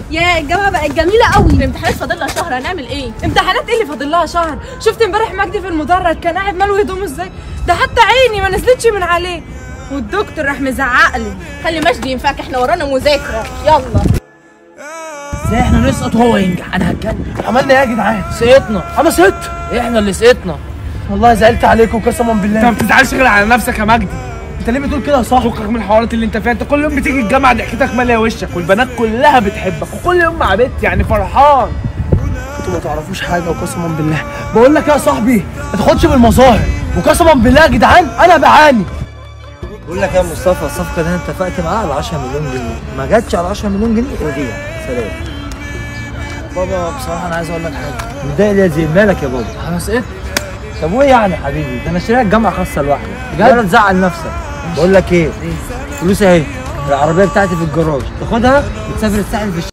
يا الجامعه بقت جميله قوي الامتحانات فاضل لها شهر هنعمل ايه امتحانات ايه اللي فاضل لها شهر شفت امبارح مجدي في المدرج كان قاعد ماله هدومه ازاي ده حتى عيني ما نزلتش من عليه والدكتور راح مزعق لي خلي مجدي ينفعك احنا ورانا مذاكره يلا ازاي احنا نسقط وهو ينجح انا هتكلم عملنا ايه يا جدعان سقطنا انا سقطت احنا اللي سقطنا والله زعلت عليكم قسما انت بالله ما بتزعلش غير على نفسك يا مجدي انت ليه بتقول كده يا صاحبي فكك من الحوارات اللي انت فيها انت كل يوم بتيجي الجامعه ضحكتك ماليه وشك والبنات كلها بتحبك وكل يوم مع بنت يعني فرحان انتوا ما تعرفوش حاجه وقسما بالله بقول لك ايه يا صاحبي ما تاخدش بالمظاهر وقسما بالله يا جدعان انا بعاني بقول لك يا مصطفى الصفقه دي انا اتفقت معاها على 10 مليون جنيه ما جاتش على 10 مليون جنيه الغيها سلام بابا بصراحه انا عايز اقول لك حاجه متضايق ليه يا زين مالك يا بابا انا سقطت طب وايه يعني يا حبيبي ده انا شاريها الجامعه خاصه لوحدك بجد تزعل نفسك بقول لك ايه فلوس اهي العربيه بتاعتي في الجراج تاخدها وتسافر الساحل في